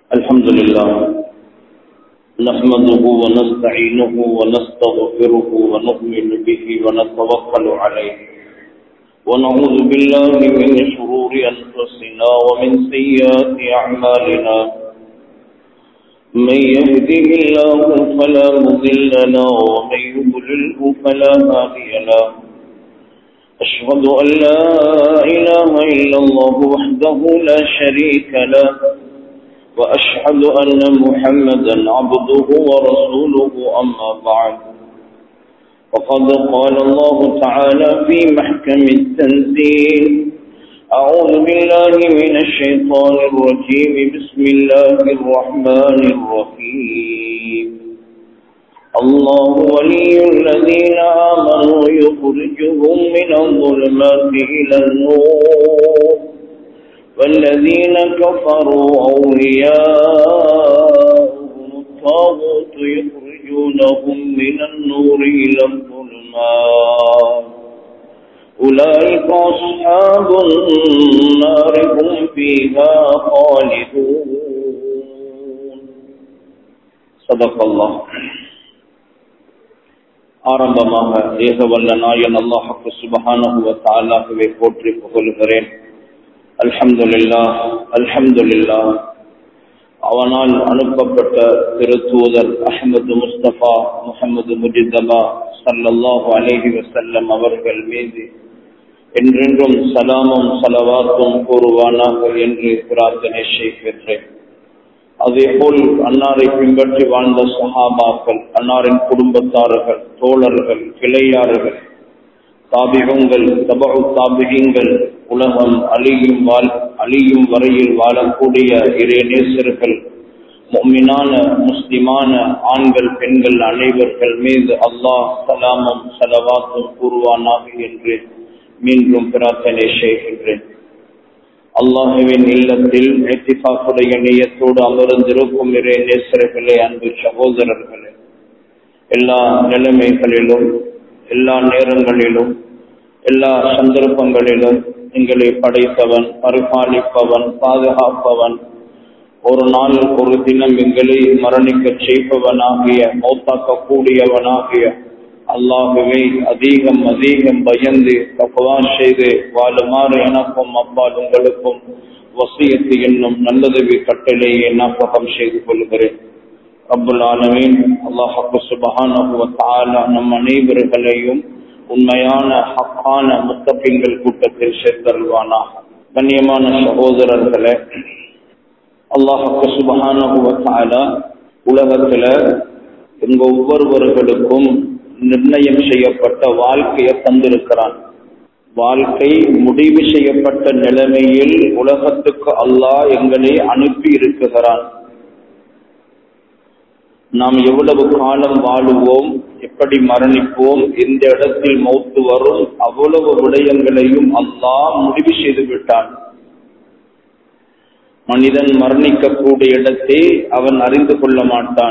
الحمد لله نحمده ونستعينه ونستغفره ونؤمن به ونتوكل عليه ونعوذ بالله من شرور أنفسنا ومن سيئات أعمالنا من يهده الله فلا مضل له ومن يضلله فلا هادي له أشهد أن لا إله إلا الله وحده لا شريك له وأشهد أن محمدا عبده ورسوله أما بعد وقد قال الله تعالى في محكم التنزيل أعوذ بالله من الشيطان الرجيم بسم الله الرحمن الرحيم الله ولي الذين آمنوا يخرجهم من الظلمات إلى النور والذين كفروا أولياءهم الطاغوت يخرجونهم من النور إلى الظلمات أولئك أصحاب النار هم فيها خالدون صدق الله ஆரம்பமாக ஏகவல்ல நாயன் அல்லாஹு சுபஹானஹுவ தாலாகவே போற்றி புகழ்கிறேன் அல்ஹம்துலில்லா அல்ஹம்துலில்லா அவனால் அனுப்பப்பட்ட திருத்தூதர் அஹமது முஸ்தபா முகமது முஜிதபா சல்லல்லாஹு அலேஹி வசல்லம் அவர்கள் மீது என்றென்றும் சலாமும் சலவாத்தும் கூறுவானாக என்று பிரார்த்தனை செய்கின்றேன் அதேபோல் அன்னாரை பின்பற்றி வாழ்ந்த சஹாபாக்கள் அன்னாரின் குடும்பத்தார்கள் தோழர்கள் கிளையாறுகள் தாபிகங்கள் தபகு தாபிகங்கள் உலகம் அழியும் வாழ் அழியும் வரையில் வாழக்கூடிய இறை நேசர்கள் முக்மினான முஸ்லிமான ஆண்கள் பெண்கள் அனைவர்கள் மீது அல்லாஹ் சலாமும் சலவாத்தும் கூறுவானாக என்று மீண்டும் பிரார்த்தனை செய்கின்றேன் அல்லாஹுவின் இல்லத்தில் எத்திஃபாக்குடைய நீயத்தோடு அமர்ந்திருக்கும் இறை நேசர்களே அன்பு சகோதரர்களே எல்லா நிலைமைகளிலும் எல்லா நேரங்களிலும் எல்லா சந்தர்ப்பங்களிலும் எங்களை படைத்தவன் பரிபாலிப்பவன் பாதுகாப்பவன் ஒரு நாள் ஒரு தினம் எங்களை மரணிக்க செய்பவனாகிய மௌத்தாக்க கூடியவனாகிய அல்லாகவே அதிகம் அதிகம் பயந்து தப்பவா செய்து வாழுமாறு எனக்கும் அப்பால் உங்களுக்கும் வசியத்து என்னும் நல்லதவி கட்டளையை ஞாபகம் செய்து கொள்கிறேன் ரப்புல் ஆலமீன் அல்லாஹு சுபஹானஹு வ தஆலா நம் அனைவர்களையும் உண்மையான ஹக்கான முத்தபிங்கள் கூட்டத்தில் சேர்த்தருள்வானா கண்ணியமான சகோதரர்களே அல்லாஹு சுபஹானஹு வ தஆலா உலகத்துல எங்க ஒவ்வொருவர்களுக்கும் நிர்ணயம் செய்யப்பட்ட வாழ்க்கையை தந்திருக்கிறான் வாழ்க்கை முடிவு செய்யப்பட்ட நிலைமையில் உலகத்துக்கு அல்லாஹ் எங்களை அனுப்பி இருக்குகிறான் நாம் எவ்வளவு காலம் வாழுவோம் எப்படி மரணிப்போம் எந்த இடத்தில் மௌத்து வரும் அவ்வளவு விடயங்களையும் அல்லாஹ் முடிவு செய்து விட்டான் மனிதன் மரணிக்கக்கூடிய இடத்தை அவன் அறிந்து கொள்ள மாட்டான்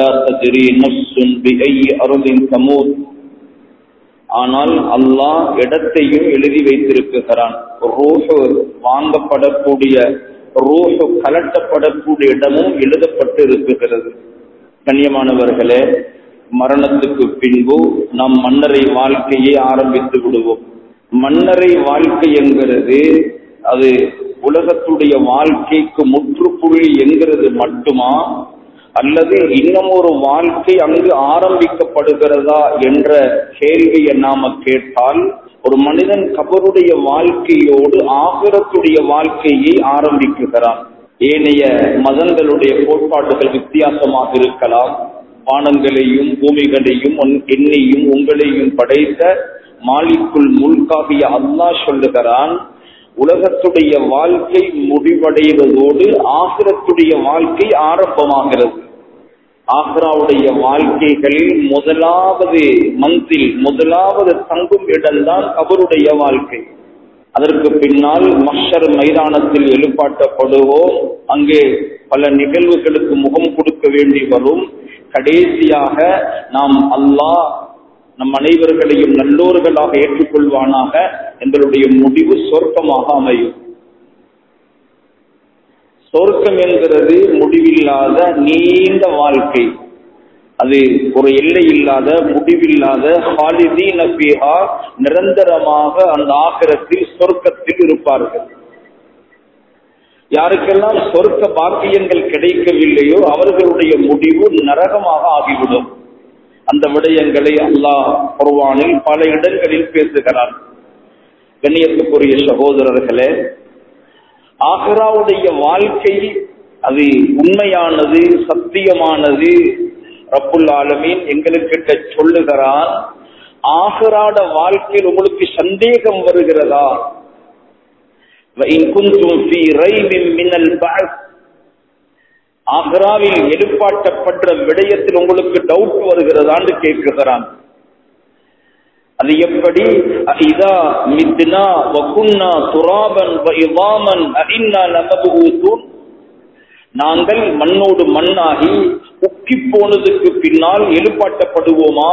சமூத் ஆனால் அல்லாஹ் இடத்தையும் எழுதி வைத்திருக்கிறான் ரூஹு வாங்கப்படக்கூடிய ரூஹு கலட்டப்படக்கூடிய இடமும் எழுதப்பட்டு இருக்குகிறது கண்ணியமானவர்களே மரணத்துக்கு பின்பு நாம் மன்னரை வாழ்க்கையை ஆரம்பித்து விடுவோம் மன்னரை வாழ்க்கை என்கிறது அது உலகத்துடைய வாழ்க்கைக்கு முற்றுப்புள்ளி என்கிறது மட்டுமா அல்லது இன்னும் ஒரு வாழ்க்கை அங்கு ஆரம்பிக்கப்படுகிறதா என்ற கேள்வியை நாம கேட்டால் ஒரு மனிதன் கபருடைய வாழ்க்கையோடு ஆகிரத்துடைய வாழ்க்கையை ஆரம்பிக்குகிறான் ஏனைய மதங்களுடைய கோட்பாடுகள் வித்தியாசமாக இருக்கலாம் வானங்களையும் பூமிகளையும் என்னையும் உங்களையும் படைத்த மாலிக்குள் முல்காகிய அல்லாஹ் சொல்லுகிறான் உலகத்துடைய வாழ்க்கை முடிவடைவதோடு ஆசிரத்துடைய வாழ்க்கை ஆரம்பமாகிறது ஆக்ராவுடைய வாழ்க்கைகளில் முதலாவது மந்தில் முதலாவது தங்கும் இடம்தான் அவருடைய வாழ்க்கை அதற்கு பின்னால் மஷர் மைதானத்தில் எழுப்பாட்டப்படுவோம் அங்கே பல நிகழ்வுகளுக்கு முகம் கொடுக்க வேண்டி வரும் கடைசியாக நாம் அல்லாஹ் நம் அனைவர்களையும் நல்லோர்களாக ஏற்றுக்கொள்வானாக எங்களுடைய முடிவு சொர்க்கமாக அமையும் சொர்க்கம் என்கிறது முடிவில்லாத நீண்ட வாழ்க்கை அது ஒரு எல்லை இல்லாத முடிவில்லாத ஹாலிதீன பீஹா நிரந்தரமாக அந்த ஆகிரத்தில் சொர்க்கத்தில் இருப்பார்கள் யாருக்கெல்லாம் சொர்க்க பாக்கியங்கள் கிடைக்கவில்லையோ அவர்களுடைய முடிவு நரகமாக ஆகிவிடும் அந்த விடயங்களை அல்லாஹ் குர்வானில் பல இடங்களில் பேசுகிறார் கண்ணியத்துக்குரிய சகோதரர்களே ஆக்ராவுடைய வாழ்க்கை அது உண்மையானது சத்தியமானது ரப்புல் ஆலமீன் எங்களுக்கிட்ட சொல்லுகிறான் ஆகராட வாழ்க்கையில் உங்களுக்கு சந்தேகம் வருகிறதா ஆக்ராவில் எழுப்பாட்டப்பட்ட விடயத்தில் உங்களுக்கு டவுட் வருகிறதான்னு கேட்கிறான் அது எப்படி இதா மித்னா வகுன்னா துராபன் இவாமன் அஇன்னா லமபூதூன் நாங்கள் மண்ணோடு மண்ணாகி உக்கி போனதுக்கு பின்னால் எழுப்பாட்டப்படுவோமா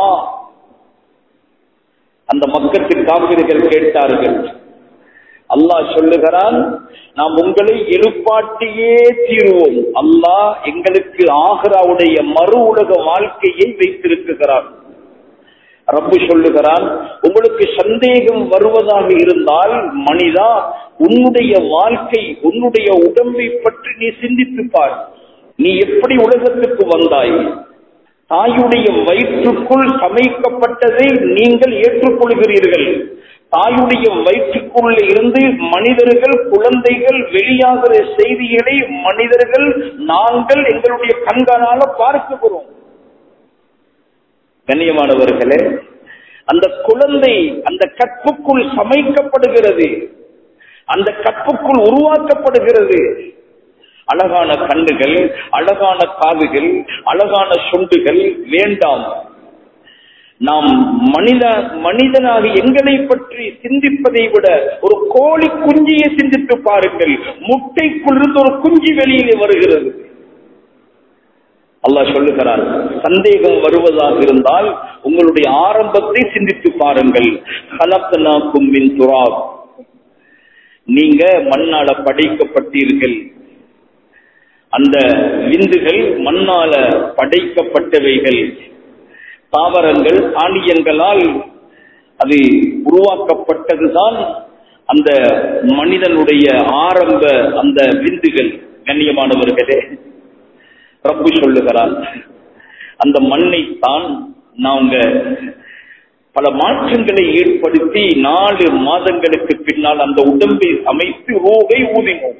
அந்த மக்கத்தின் காவிரிகள் கேட்டார்கள் அல்லாஹ் சொல்லுகிறான் நாம் உங்களை எழுப்பாட்டியே தீருவோம் அல்லாஹ் எங்களுக்கு ஆகராவுடைய மறு உலக வாழ்க்கையை வைத்திருக்கிறான் ரப்பு சொல்லுகிறான் உங்களுக்கு சந்தேகம் வருவதாக இருந்தால் மனிதா உன்னுடைய வாழ்க்கை உன்னுடைய உடம்பை பற்றி நீ சிந்தித்து பார் நீ எப்படி உலகத்துக்கு வந்தாய் தாயுடைய வயிற்றுக்குள் சமைக்கப்பட்டதை நீங்கள் ஏற்றுக்கொள்கிறீர்கள் தாயுடைய வயிற்றுக்குள்ள இருந்து மனிதர்கள் குழந்தைகள் வெளியாகிற செய்திகளை மனிதர்கள் நாங்கள் எங்களுடைய கண்களால பார்க்கிறோம் கண்ணியமானவர்களே அந்த குழந்தை அந்த கற்புக்குள் சமைக்கப்படுகிறது அந்த கற்புக்குள் உருவாக்கப்படுகிறது அழகான கண்ணுகள் அழகான காதுகள் அழகான சுண்டுகள் வேண்டாம் நாம் மனித மனிதனாக எங்களை பற்றி சிந்திப்பதை விட ஒரு கோழி குஞ்சியை சிந்தித்து பாருங்கள் முட்டைக்குள்ளிருந்து ஒரு குஞ்சு வெளியிலே வருகிறது அல்லாஹ் சொல்லுகிறார் சந்தேகம் வருவதாக இருந்தால் உங்களுடைய ஆரம்பத்தை சிந்தித்து பாருங்கள் கலப்பனாக்கும் மின் துராப் நீங்க மண்ணால படைக்கப்பட்டீர்கள் அந்த விந்துகள் மண்ணால படைக்கப்பட்டவைகள் தாவரங்கள் தானியங்களால் அது உருவாக்கப்பட்டதுதான் அந்த மனிதனுடைய ஆரம்ப அந்த விந்துகள் கண்ணியமானவர்களே ரப்பு சொல்லுகிறார் அந்த மண்ணைத்தான் நாங்க பல மாற்றங்களை ஏற்படுத்தி நாலு மாதங்களுக்கு பின்னால் அந்த உடம்பை அமைத்து ரோகை ஊதினோம்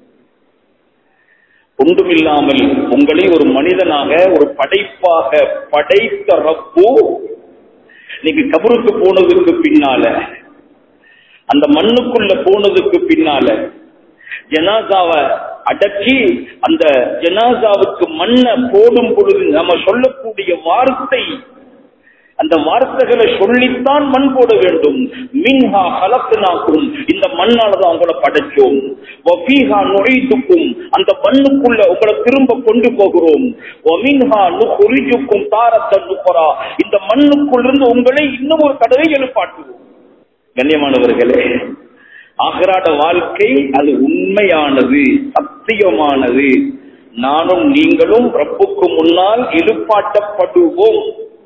ஒன்றுமில்லாமல் உங்களை ஒரு மனிதனாக ஒரு படைப்பாக படைத்த ரப்பு நீங்க கபருக்கு போனதுக்கு பின்னால அந்த மண்ணுக்குள்ள போனதுக்கு பின்னால ஜனாசாவை அடக்கி அந்த ஜனாசாவுக்கு மண்ணை போடும் பொழுது நம்ம சொல்லக்கூடிய வார்த்தை அந்த வார்த்தைகளை சொல்லித்தான் மண் போட வேண்டும் மின்ஹா கலப்பினாக்கும் இந்த மண்ணால தான் உங்களை படைச்சோம் வஃபீஹா நுழைத்துக்கும் அந்த மண்ணுக்குள்ள உங்களை திரும்ப கொண்டு போகிறோம் ஒமின்ஹா நுகுரிஜுக்கும் தாரத்த நுகரா இந்த மண்ணுக்குள்ளிருந்து உங்களை இன்னும் ஒரு தடவை எழுப்பாட்டுவோம் கண்ணியமானவர்களே ஆகராட வாழ்க்கை அது உண்மையானது சத்தியமானது நானும் நீங்களும் ரப்புக்கு முன்னால் எழுப்பாட்டப்படுவோம்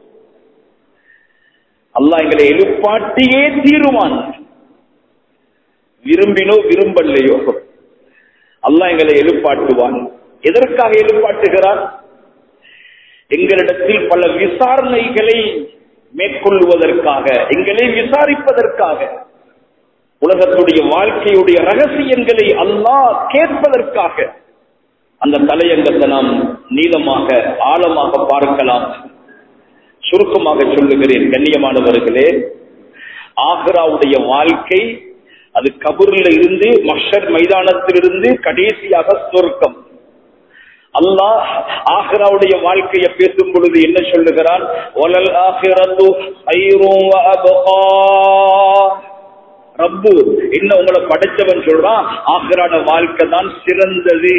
அல்லாஹ் எங்களை எழுப்பாட்டியே தீருவான் விரும்பினோ விரும்பலையோ அல்லாஹ் எங்களை எழுப்பாட்டுவான் எதற்காக எழுப்பாட்டுகிறான் எங்களிடத்தில் பல விசாரணைகளை மேற்கொள்வதற்காக எங்களை விசாரிப்பதற்காக உலகத்துடைய வாழ்க்கையுடைய ரகசியங்களை அல்லாஹ் கேட்பதற்காக அந்த தலையங்கத்தை நாம் நீளமாக ஆழமாக பார்க்கலாம் சுருக்கமாக சொல்லுகிறேன் கண்ணியமானவர்களே ஆக்ராவுடைய வாழ்க்கை அது கபூர்ல இருந்து மஷர் மைதானத்திலிருந்து கடைசியாக சொர்க்கம் அல்லாஹ் ஆஹ்ராவுடைய வாழ்க்கையை பேசும் பொழுது என்ன சொல்லுகிறான் ஒலல் ஆஹிரத்து ஐரும் ரப்பு என்ன உங்களை படைச்சவன் சொல்றான் ஆஹ்ராட வாழ்க்கை தான் சிறந்தது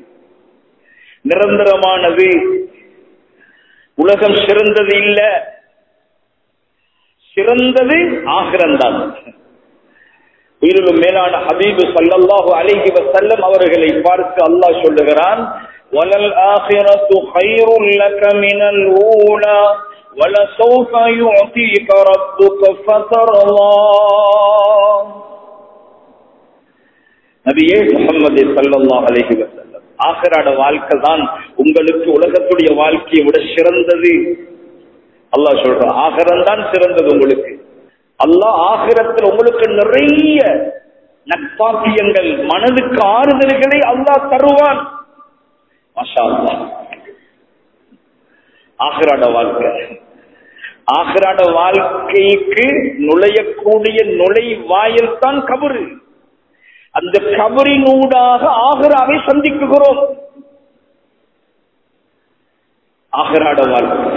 நிரந்தரமானது உலகம் சிறந்தது இல்ல சிறந்தது ஆகிரந்தான் உயிரிலும் மேலான ஹபீபு சல்லல்லாஹு அலைஹி வஸல்லம் அவர்களை பார்த்து அல்லாஹ் சொல்லுகிறான் வலல் ஆখিরাতু கைருல் லக மினல் ஊலா ولسوف يعطيك ربك فترضى நபியே முகமது சல்லல்லாஹு அலைஹி வஸல்லம் ஆகிராட வாழ்க்கை தான் உங்களுக்கு உலகத்துடைய வாழ்க்கையை விட சிறந்தது அல்லாஹ் சொல்றான் ஆகிரம் தான் சிறந்தது உங்களுக்கு அல்லாஹ் ஆகிரத்தில் உங்களுக்கு நிறைய நட்பாக்கியங்கள் மனதுக்கு ஆறுதல்களை அல்லாஹ் தருவான் மாஷா அல்லாஹ். ஆகிராட வாழ்க்கை ஆகிராட வாழ்க்கைக்கு நுழையக்கூடிய நுழைவாயில் தான் கபரு அந்த கபரினூடாக ஆகிராவை சந்திக்குகிறோம் ஆகிராட வாழ்க்கை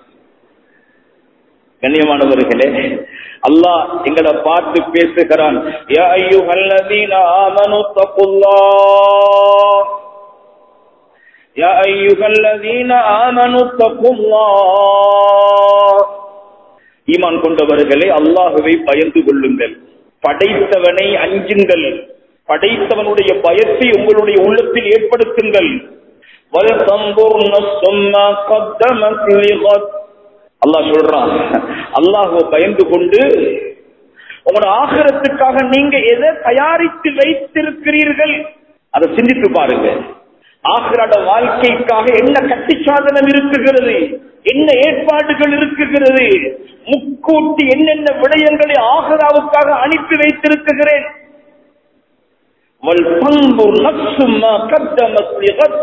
கண்ணியமானவர்களே அல்லாஹ் எங்களை பார்த்து பேசுகிறான் யா அய்யுஹல்லதீன ஆமனு தக்குல்லாஹ் யா அய்யுஹல்லதீன ஆமனு தக்குல்லாஹ் ஈமான் கொண்டவர்களே அல்லாஹுவை பயந்து கொள்ளுங்கள் படைத்தவனை அஞ்சுங்கள் படைத்தவனுடைய பயத்தை உங்களுடைய உள்ளத்தில் ஏற்படுத்துங்கள் وَلْتَنْظُرْ نَفْسٌ مَا قَدَّمَتْ لِغَدٍ அல்லாஹ் சொல்றான் அல்லாஹுவை பயந்து கொண்டு உங்களோட ஆகிரத்துக்காக நீங்க எதை தயாரித்து வைத்திருக்கிறீர்கள் அதை சிந்தித்து பாருங்க ஆகிராட வாழ்க்கைக்காக என்ன கட்டி சாதனம் இருக்குகிறது என்ன ஏற்பாடுகள் இருக்குகிறது முக்கூட்டி என்னென்ன விடயங்களை ஆகிராவுக்காக அனுப்பி வைத்திருக்கிறேன் وَلْتَنْظُرْ نَفْسٌ مَا قَدَّمَتْ لِغَدٍ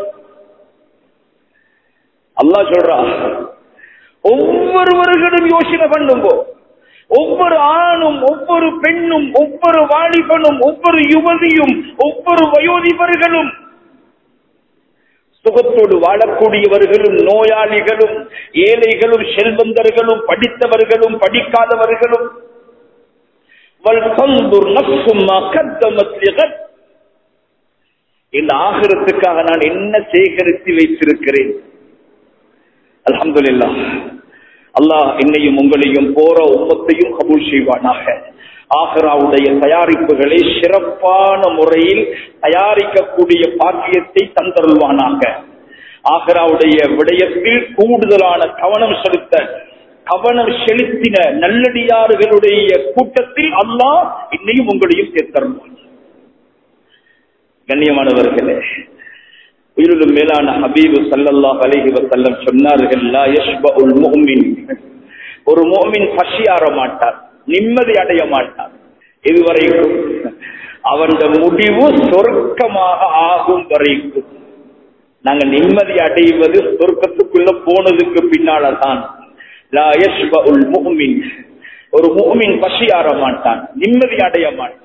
அல்லாஹ் சொல்றான் ஒவ்வொருவர்களும் யோசனை பண்ணுங்கோ ஒவ்வொரு ஆணும் ஒவ்வொரு பெண்ணும் ஒவ்வொரு வாலிபனும் ஒவ்வொரு யுவதியும் ஒவ்வொரு வயோதிபர்களும் சுகத்தோடு வாழக்கூடியவர்களும் நோயாளிகளும் ஏழைகளும் செல்வந்தர்களும் படித்தவர்களும் படிக்காதவர்களும் وَلْتَنْظُرْ نَفْسٌ مَا قَدَّمَتْ لِغَدٍ இந்த ஆகிரத்துக்காக நான் என்ன சேகரித்து வைத்திருக்கிறேன் அல்ஹம்துலில்லாஹ் அல்லாஹ் என்னையும் உங்களையும் போற உம்மத்தையும் கபூல் செய்வானாக ஆஹ்ராவுடைய தயாரிப்புகளை சிறப்பான முறையில் தயாரிக்கக்கூடிய பாக்கியத்தை தந்தருள்வானாக ஆஹ்ராவுடைய விடயத்தில் கூடுதலான கவனம் செலுத்த கவனம் செலுத்தின நல்லடியார்களுடைய கூட்டத்தில் அல்லாஹ் என்னையும் உங்களையும் சேர்த்தருள்வான் கண்ணியமானவர்களே உயிரிலும் மேலான ஹபீபு சல்லல்லாஹ் அலைஹி வஸல்லம் சொன்னார்கள் லா யஷ்பஉல் முஃமின் ஒரு முஃமின் பசியாற மாட்டார் நிம்மதி அடைய மாட்டார் இதுவரைக்கும் அவன் முடிவு சொர்க்கமாக ஆகும் வரைக்கும் நாங்க நிம்மதி அடைவது சொர்க்கத்துக்குள்ள போனதுக்கு பின்னாலதான் லா யஷ்பஉல் முஃமின் ஒரு முஃமின் பசியாற மாட்டான் நிம்மதி அடைய மாட்டான்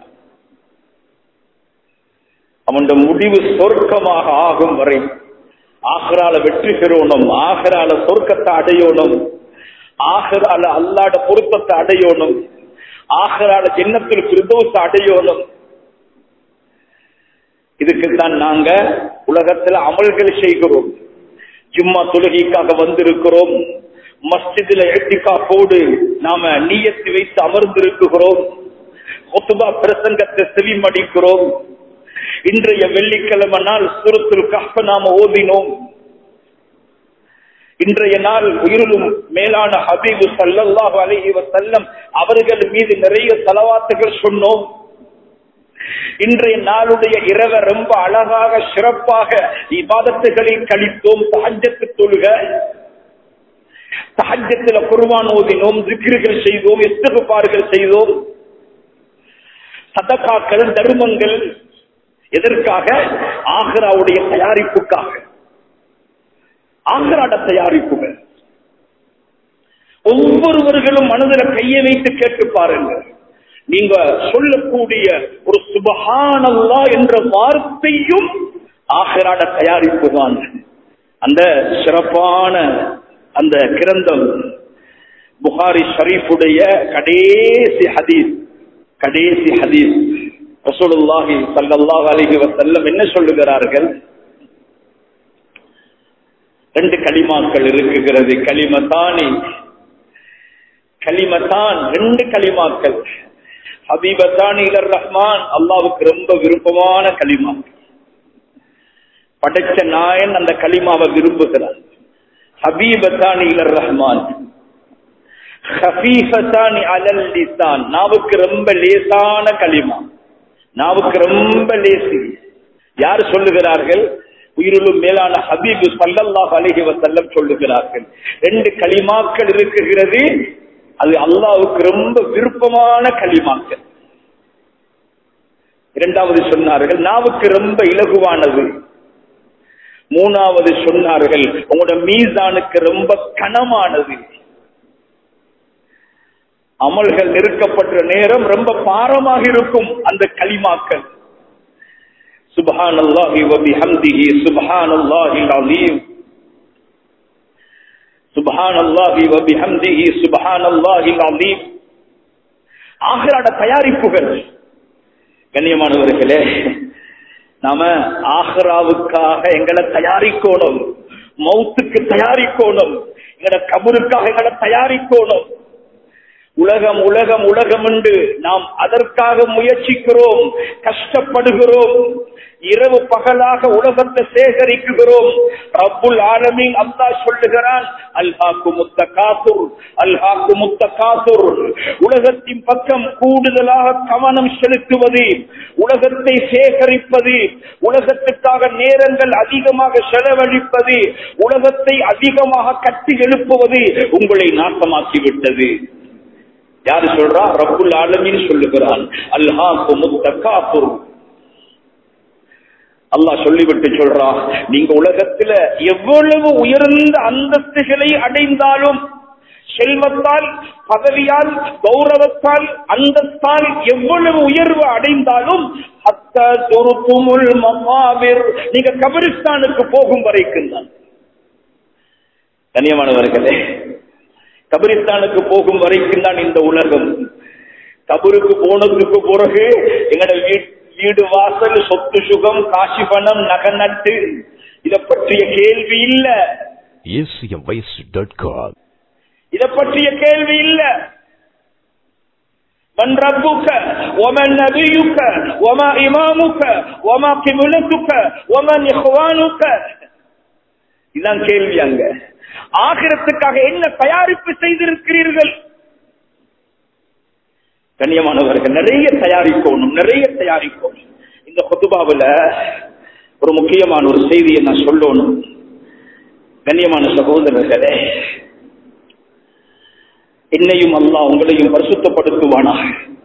அவன் முடிவு சொர்க்கமாக ஆகும் வரை ஆகரால வெற்றி பெறணும் ஆகரால சொர்க்கத்தை அடையணும் ஆகரால அல்லாட பொருத்தத்தை அடையணும் ஆகரால ஜென்னத்தில் பிரதோசத்தை அடையணும் இதுக்குத்தான் நாங்க உலகத்துல அமல்கள் செய்கிறோம் ஜும்மா தொழுகைக்காக வந்திருக்கிறோம் மஸ்ஜிதுல எட்டிக்கா போடு நாம நீயத்து வைத்து அமர்ந்திருக்கிறோம் ஒத்துபா பிரசங்கத்தை செவிமடிக்கிறோம் இன்றைய வெள்ளிக்கிழமை நாள் சூரத்துல் கஹ்ப நாம ஓதினோம் இன்றைய நாள் உயிரிலும் மேலான ஹபீபு சல்லல்லாஹு அலைஹி வஸல்லம் அவர்கள் மீது நிறைய தலவாத்துகள் சொன்னோம் இன்றைய நாளுடைய இரவை ரொம்ப அழகாக சிறப்பாக இபாதத்துகளில் கழித்தோம் தஹஜத்து தொழுக தஹஜத்துல குர்பான் ஓதினோம் திக்ருகள் செய்தோம் இஸ்திகுபார்கள் செய்தோம் சதகாக்கள் தர்மங்கள் எதற்காக ஆக்ராவுடைய தயாரிப்புக்காக ஆக்ராட தயாரிப்புகள் ஒவ்வொருவர்களும் மனதில் கையை வைத்து கேட்டு பாருங்க நீங்க சொல்லக்கூடிய ஒரு சுபஹானல்லா என்ற வார்த்தையும் ஆகராட தயாரிப்பு தான் அந்த சிறப்பான அந்த கிரந்தம் புகாரி ஷரீஃபுடைய கடைசி ஹதீஸ் கடைசி ஹதீஸ் ரசூலுல்லாஹி ஸல்லல்லாஹு அலைஹி வஸல்லம் என்ன சொல்லுகிறார்கள் ரெண்டு களிமாக்கள் இருக்குகிறது களிமத்தானி களிமத்தான் ரெண்டு களிமாக்கள் ஹபீபத்தான் இலர் ரஹ்மான் அல்லாவுக்கு ரொம்ப விருப்பமான களிமா படைச்ச நாயன் அந்த களிமாவை விரும்புகிறான் ஹபீபத்தான் இலர் ரஹ்மான் ஹபீபத்தான் அலல் லிசான் நாவுக்கு ரொம்ப லேசான களிமா நாவுக்கு ரொம்ப லேசி யார் சொல்லுகிறார்கள் உயிரிலும் மேலான ஹபீபு சல்லல்லாஹ் அலைஹி வஸல்லம் சொல்லுகிறார்கள் ரெண்டு களிமாக்கள் இருக்குகிறது அது அல்லாவுக்கு ரொம்ப விருப்பமான களிமாக்கள் இரண்டாவது சொன்னார்கள் நாவுக்கு ரொம்ப இலகுவானது மூணாவது சொன்னார்கள் உங்களோட மீசானுக்கு ரொம்ப கனமானது அமல்கள் நெருக்கப்பட்ட நேரம் ரொம்ப பாரமாக இருக்கும் அந்த களிமாக்கள் சுபஹான் அல்லாஹி வபிஹம்திஹி சுபஹான் அல்லாஹில் அலீம் சுபஹான் அல்லாஹி வபிஹம்திஹி சுபஹான் அல்லாஹில் அலீம் ஆகராட தயாரிப்புகள் கண்ணியமானவர்களே நாம ஆஹ்ராவுக்காக எங்களை தயாரிக்கணும் மௌத்துக்கு தயாரிக்கணும் எங்கட கபருக்காக எங்களை தயாரிக்கணும் உலகம் உலகம் உலகம் என்று நாம் அதற்காக முயற்சிக்கிறோம் கஷ்டப்படுகிறோம் இரவு பகலாக உலகத்தை சேகரிக்குகிறோம் ரப்புல் ஆலமீன் அல்லா சொல்லுகிறான் அல்ஹாக்கு முத்த காசுர் அல்ஹாக்கு முத்த காசுர் உலகத்தின் பக்கம் கூடுதலாக கவனம் செலுத்துவது உலகத்தை சேகரிப்பது உலகத்துக்காக நேரங்கள் அதிகமாக செலவழிப்பது உலகத்தை அதிகமாக கட்டி எழுப்புவது உங்களை நாசமாக்கி விட்டது யாரு சொல்றா ரப்புல் ஆலமின் சொல்லுகிறான் அல்ஹாக்கு முத்த காசுர் அல்லாஹ் சொல்லிவிட்டு சொல்றா நீங்க உலகத்துல எவ்வளவு உயர்ந்த அந்தஸ்துகளை அடைந்தாலும் செல்வத்தால் பதவியால் கௌரவத்தால் அந்தஸ்தால் எவ்வளவு உயர்வு அடைந்தாலும் நீங்க கபிரிஸ்தானுக்கு போகும் வரைக்கும் தான் கண்ணியமானவர்களே கபிரிஸ்தானுக்கு போகும் வரைக்கும் தான் இந்த உலகம் கபருக்கு போனதுக்கு பிறகு எங்கட வீடு வாசல் சொத்து சுகம் காசி பணம் நகை நட்டு இத பற்றிய கேள்வி இல்ல இத பற்றிய கேள்வி இல்ல من ربك ومن نبيك وما إمامك وما قبلتك ومن إخوانك இதான் கேள்வி அங்க ஆகிரத்துக்காக என்ன தயாரிப்பு செய்திருக்கிறீர்கள் கண்ணியமானவர்கள் நிறைய தயாரிக்கணும் நிறைய தயாரிக்கணும் இந்த கொத்துபாவில் ஒரு முக்கியமான ஒரு செய்தியை நான் சொல்லணும் கண்ணியமான சகோதரர்களே என்னையும் அல்லா உங்களையும் பரிசுத்தப்படுத்துவானா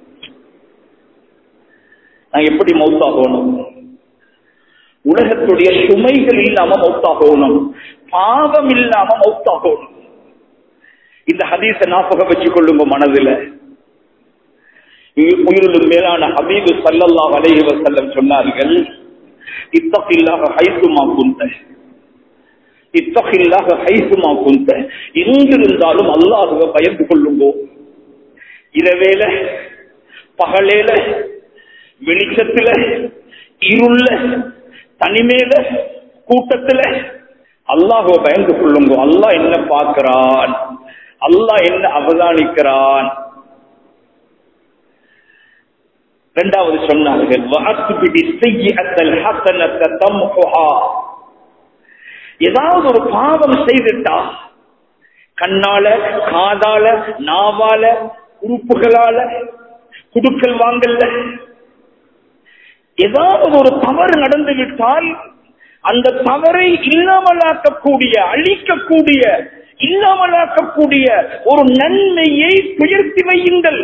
நான் எப்படி மௌத்தாகணும் உலகத்துடைய சுமைகள் இல்லாம மௌத்தாகணும் பாவம் இல்லாம மௌத்தாகணும் இந்த ஹதீச ஞாபகம் வச்சுக் கொள்ளுங்க மனதில் உயிரிலும் மேலான ஹபீபு சல்லல்லாஹ் அலைஹி வஸல்லம் சொன்னார்கள் இத்தகில்லாஹ ஹைசுமா குந்த இத்தகில்லாஹ ஹைசுமா குந்த எங்கிருந்தாலும் அல்லாஹுவை பயந்து கொள்ளுங்கோ இரவேல பகலேல வெளிச்சத்துல இருள தனிமேல கூட்டத்துல அல்லாஹுவை பயந்து கொள்ளுங்கோ அல்லாஹ் என்ன பார்க்கிறான் அல்லாஹ் என்ன அவதானிக்கிறான் இரண்டாவது சொன்னார்கள் ஏதாவது ஒரு பாவம் செய்துட்டா கண்ணால காதால நாவால உறுப்புகளால குடுக்கல் வாங்கல்ல ஏதாவது ஒரு தவறு நடந்து விட்டால் அந்த தவறை இல்லாமலாக்கக்கூடிய அழிக்கக்கூடிய இல்லாமலாக்கக்கூடிய ஒரு நன்மையை துயர்த்தி வையுங்கள்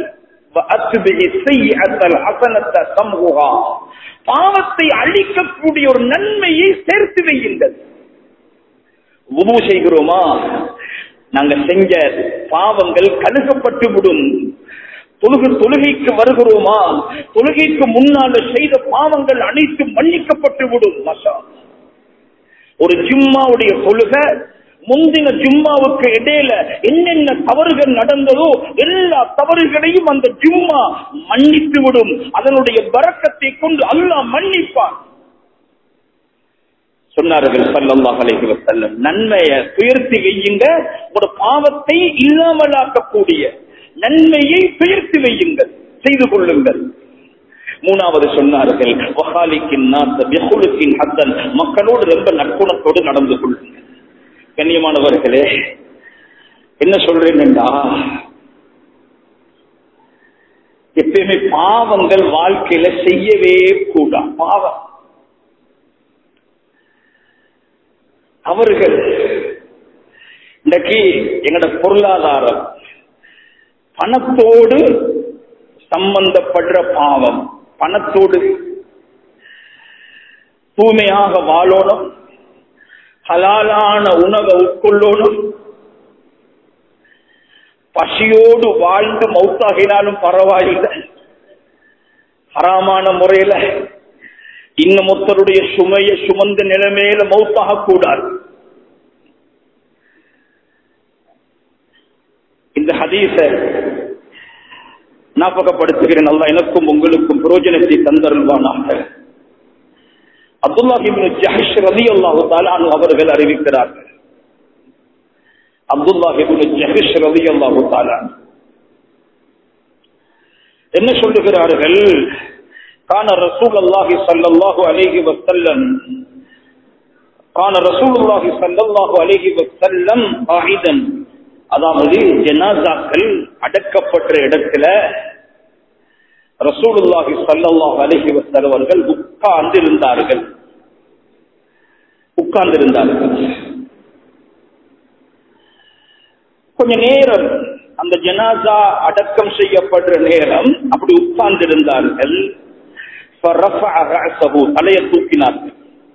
பாவத்தை அழிக்கக்கூடிய ஒரு நன்மையை சேர்த்து வையுங்கள் உபு செய்கிறோமா நாங்க செஞ்ச பாவங்கள் கழுகப்பட்டு விடும் தொழுகு தொழுகைக்கு வருகிறோமா தொழுகைக்கு முன்னால செய்த பாவங்கள் அனைத்தும் மன்னிக்கப்பட்டு விடும் மசா ஒரு ஜிம்மாவுடைய தொழுகை முந்தின ஜும்மாவுக்கு இடையில என்னென்ன தவறுகள் நடந்ததோ எல்லா தவறுகளையும் அந்த ஜும்மா மன்னித்து விடும் அதனுடைய பறக்கத்தை கொண்டு அல்லாஹ் மன்னிப்பான் சொன்னார்கள் சல்லல்லாஹ் அலைஹி வஸல்லம் நன்மையை துயர்த்தி வையுங்க ஒரு பாவத்தை இல்லாமலாக்கக்கூடிய நன்மையை துயர்த்தி வையுங்கள் செய்து கொள்ளுங்கள் மூணாவது சொன்னார்கள் வஹாலிக்கின் நாத்த பிஹுலுக்கின் ஹத்தன் மக்களோடு ரொம்ப நற்குணத்தோடு நடந்து கொள்ளுங்கள் கண்ணியமானவர்களே என்ன சொல்றேன்டா எப்பயுமே பாவங்கள் வாழ்க்கையில செய்யவே கூடா பாவம் அவர்கள் இன்றைக்கு எங்கட பொருளாதாரம் பணத்தோடு சம்பந்தப்படுற பாவம் பணத்தோடு தூய்மையாக வாழணும் ஹலாலான உணவை உட்கொள்ளணும் பசியோடு வாழ்ந்து மௌத்தாகினாலும் பரவாயில்லை ஹராமான முறையில இன்னும் ஒருத்தருடைய சுமையை சுமந்த நிலைமையில மௌத்தாக கூடாது இந்த ஹதீஸ ஞாபகப்படுத்துகிறேன் அல்லா எனக்கும் உங்களுக்கும் பிரயோஜனத்தை தந்தருள்வானாக அப்துல்லாஹிபின் ஜஹஷ் ரதி அல்லாஹு தாலானு அவர்கள் அறிவிக்கிறார்கள் அப்துல்லாஹிபின் ஜஹஷ் ரதி அல்லாஹு தாலான் என்ன சொல்லுகிறார்கள் கான ரசூல் அல்லாஹி சல்லாஹு அலேஹி வசல்லம் கான ரசூல் அல்லாஹி சல்லாஹு அலேஹி வசல்லம் ஆயுதன் அதாவது ஜனாசாக்கள் அடக்கப்பட்ட இடத்துல ரசூலுல்லாஹி சல்லாஹு அலஹி வசல் அவர்கள் உட்கார்ந்து இருந்தார்கள் உட்கார்ந்திருந்தார்கள் கொஞ்ச நேரம் அந்த ஜனாசா அடக்கம் செய்யப்படுற நேரம் அப்படி உட்கார்ந்திருந்தார்கள் தலையை தூக்கினார்கள்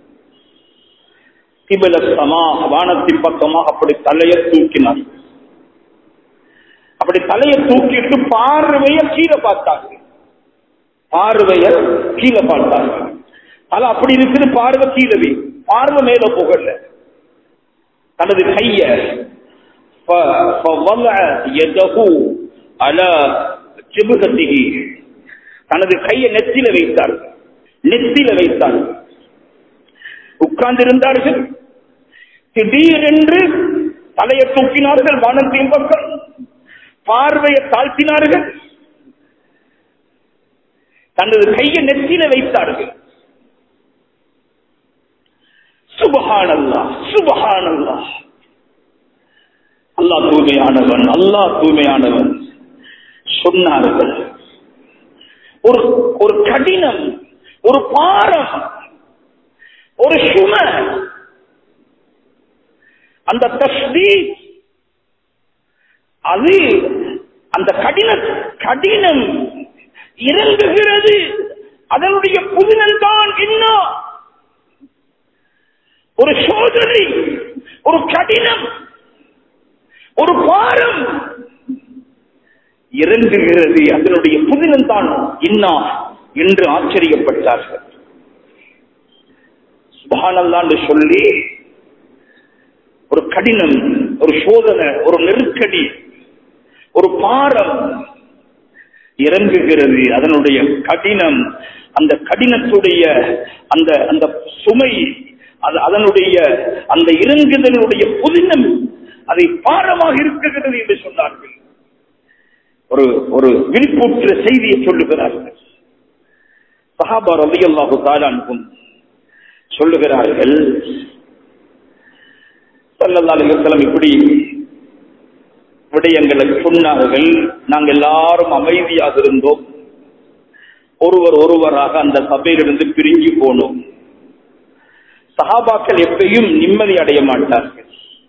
கிபல சமா வானத்தின் பக்கமாக அப்படி தலையை தூக்கினார்கள் அப்படி தலையை தூக்கிட்டு பார்வைய கீழே பார்த்தாங்க பார்வைய கீழே பார்த்தாங்க அது அப்படி இருக்குது பார்வை கீழே பார்வை மேல போகல தனது கைய தனது கையை நெத்தில வைத்தார்கள் நெத்தில வைத்தார்கள் உட்கார்ந்திருந்தார்கள் திடீரென்று தலையை தூக்கினார்கள் வானத்தின் பக்கம் பார்வையை தாழ்த்தினார்கள் தனது கையை நெத்தில வைத்தார்கள் சுபஹானல்லா சுபஹானல்லா அல்லா தூய்மையானவன் அல்லா தூய்மையானவன் சொன்னார்கள் ஒரு ஒரு கடினம் ஒரு பாரம் ஒரு சும அந்த தஸ்தி அது அந்த கடின கடினம் இறங்குகிறது அதனுடைய புதினல் தான் என்ன ஒரு சோதனை ஒரு கடினம் ஒரு பாரம் இறங்குகிறது அதனுடைய புதினம் தான் என்ன என்று ஆச்சரியப்பட்டார்கள் சுபானல்லான்னு சொல்லி ஒரு கடினம் ஒரு சோதனை ஒரு நெருக்கடி ஒரு பாரம் இறங்குகிறது அதனுடைய கடினம் அந்த கடினத்துடைய அந்த அந்த சுமை அது அதனுடைய அந்த இறங்குதலுடைய புதினம் அதை பாரமாக இருக்குகிறது என்று சொன்னார்கள் ஒரு ஒரு விழிப்புற்ற செய்தியை சொல்லுகிறார்கள் சஹாபா ரவி அல்லாஹு தாலானுக்கும் சொல்லுகிறார்கள் சல்லல்லாஹு இப்படி விடயங்களை சொன்னார்கள் நாங்கள் எல்லாரும் அமைதியாக இருந்தோம் ஒருவர் ஒருவராக அந்த சபையிலிருந்து பிரிஞ்சு போனோம் சஹாபாக்கள் எப்பயும் நிம்மதி அடைய மாட்டார்கள்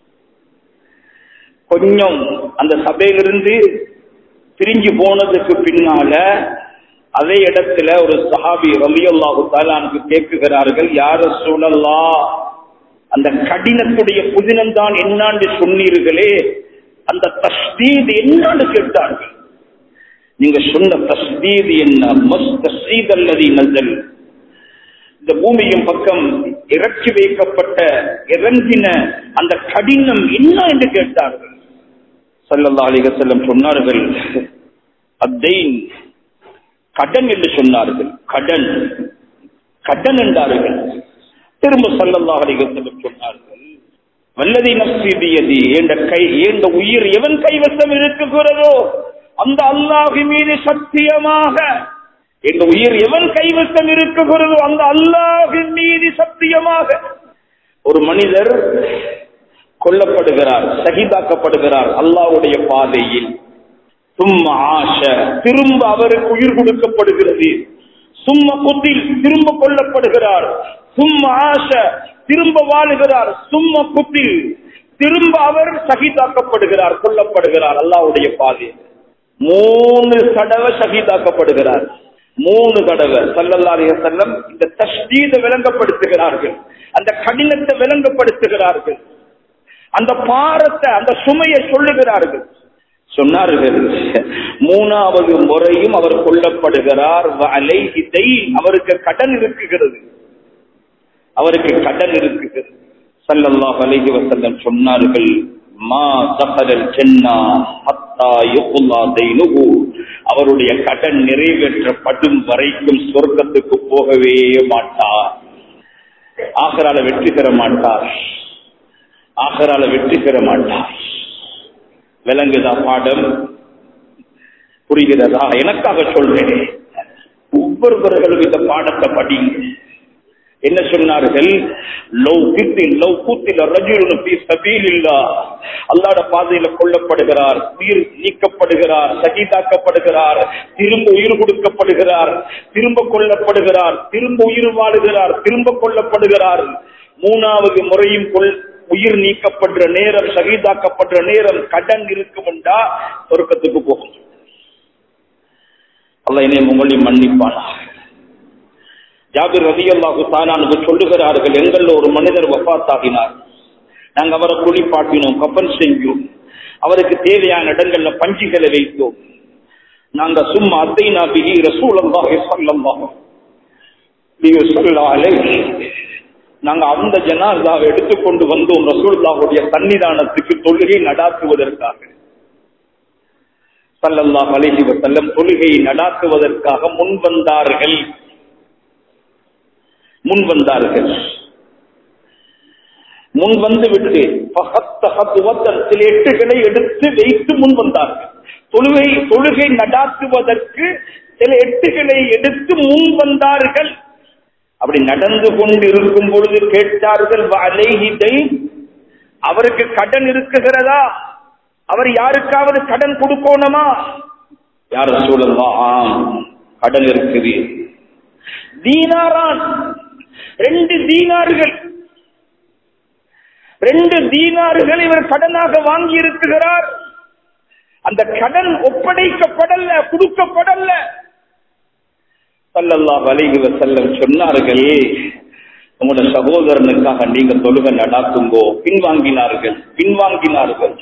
கொஞ்சம் அந்த சபையிலிருந்து பிரிஞ்சு போனதுக்கு பின்னால அதே இடத்துல ஒரு சஹாபி ரலியல்லாஹு தாலானுக்கு கேட்குகிறார்கள் யார சூழல்லா அந்த கடினத்துடைய புதினம் தான் என்னான்னு சொன்னீர்களே அந்த தஸ்தீத் என்னான்னு கேட்டார்கள் நீங்க சொன்ன தஸ்தீத் என்ன மஸ் தஸ்தீத் அல்லது நசல் இந்த பூமியின் பக்கம் இறக்கி வைக்கப்பட்ட இறங்கின அந்த கடினம் என்ன என்று கேட்டார்கள் சல்லல்லா அலிகசல்லம் சொன்னார்கள் அத்தைன் கடன் என்று சொன்னார்கள் கடன் கடன் என்றார்கள் திரும்ப சல்லல்லா அலிகசல்லம் சொன்னார்கள் வல்லதி நப்சிதியதி என்ற கை என்ற உயிர் எவன் கைவசம் இருக்குகிறதோ அந்த அல்லாஹி மீது சத்தியமாக எங்க உயிர் எவன் கைவசம் இருக்குகிறதோ அந்த அல்லாஹின் மீது சத்தியமாக ஒரு மனிதர் கொல்லப்படுகிறார் சகிதாக்கப்படுகிறார் அல்லாஹ்வுடைய பாதையில் சும்மா ஆஷ திரும்ப அவருக்கு உயிர் கொடுக்கப்படுகிறது சும்மா குத்தில் திரும்ப கொல்லப்படுகிறார் சும்மா ஆஷ திரும்ப வாழுகிறார் சும்மா குத்தில் திரும்ப அவர் சகிதாக்கப்படுகிறார் கொல்லப்படுகிறார் அல்லாஹ்வுடைய பாதையில் மூணு தடவை சகிதாக்கப்படுகிறார் மூணு தடவை சல்லல்லா அலைஹி வஸல்லம் இந்த தஷ்தீத விளங்கப்படுத்துகிறார்கள் அந்த கடினத்தை விளங்கப்படுத்துகிறார்கள் அந்த பாரத்தை அந்த சுமையை சொல்லுகிறார்கள் சொன்னார்கள் மூணாவது முறையும் அவர் கொல்லப்படுகிறார் அலைஹி தைன். அவருக்கு கடன் இருக்குகிறது அவருக்கு கடன் இருக்குகிறது ஸல்லல்லாஹு அலைஹி வஸல்லம் சொன்னார்கள் மா தஹரல் ஜன்னா ஹத்தா யுக்லா தைனுஹு அவருடைய கடன் நிறைவேற்றப்படும் வரைக்கும் சொர்க்கத்துக்கு போகவே மாட்டார் ஆகரால வெற்றி பெற மாட்டார் ஆகரால வெற்றி பெற மாட்டார் விளங்குதா பாடம் புரிகிறதா எனக்காக சொல்றேன் ஒவ்வொருவர்களும் இந்த பாடத்தை படிங்க என்ன சொன்னார்கள் லவ் கித்தில் லவ் கூத்தில் ரஜுலுன் ஃபீ சபீலில்லாஹ் அல்லாஹ்ட பாதையில கொல்லப்படுகிறார் உயிர் நீக்கப்படுகிறார் சகிதாக்கப்படுகிறார் திரும்ப உயிர் கொடுக்கப்படுகிறார் திரும்ப கொல்லப்படுகிறார் திரும்ப உயிர் வாழுகிறார் திரும்ப கொல்லப்படுகிறார் மூணாவது முறையும் கொல் உயிர் நீக்கப்படுற நேரம் சகிதாக்கப்படுற நேரம் கடன் இருக்கும்டா சொர்க்கத்துக்கு போகும் அல்லாஹ் என்னை உங்களையும் மன்னிப்பானா ஜாபிர் ரதி அல்லாஹு தானானு சொல்லுகிறார்கள் எங்கள் ஒரு மனிதர் வஃபாத்தாகினார் நாங்க அவரை குளிப்பாட்டினோம் கப்பன் செஞ்சோம் அவருக்கு தேவையான இடங்கள்ல பஞ்சுகளை வைத்தோம் நாங்க சும்மா அத்தைனா பிஹி ரசூல் அல்லாஹி ஸல்லல்லாஹு அலைஹி வஸல்லம் நாங்க அந்த ஜனாசாவை எடுத்துக்கொண்டு வந்தோம் ரசூலுல்லாஹுடைய சன்னிதானத்துக்கு தொழுகை நடாத்துவதற்காக ஸல்லல்லாஹு அலைஹி வஸல்லம் தொழுகையை நடாத்துவதற்காக முன் வந்தார்கள் முன் வந்தார்கள் முன் வந்து விட்டு பகத்த ஹத்துவத்தன் சில எட்டுகளை எடுத்து வைத்து முன் வந்தார்கள் தொழுகை தொழுகை நடாத்துவதற்கு சில எட்டுகளை எடுத்து முன் வந்தார்கள் அப்படி நடந்து கொண்டு இருக்கும் பொழுது கேட்டார்கள் அலைஹிதை அவருக்கு கடன் இருக்குகிறதா அவர் யாருக்காவது கடன் கொடுக்கணுமா யார் சூழல்வா ஆம் கடன் இருக்குது தீனாரான் ரெண்டு தீனார்கள் ரெண்டு தீனார்கள் இவர் கடனாக வாங்கி இருக்கிறார் அந்த கடன் ஒப்படைக்கப்படல கொடுக்கப்படல சல்லல்லாஹு அலைஹி வஸல்லம் சொன்னார்கள் உங்களோட சகோதரனுக்காக நீங்க தொழுக நடாத்துங்கோ பின்வாங்கினார்கள் பின்வாங்கினார்கள்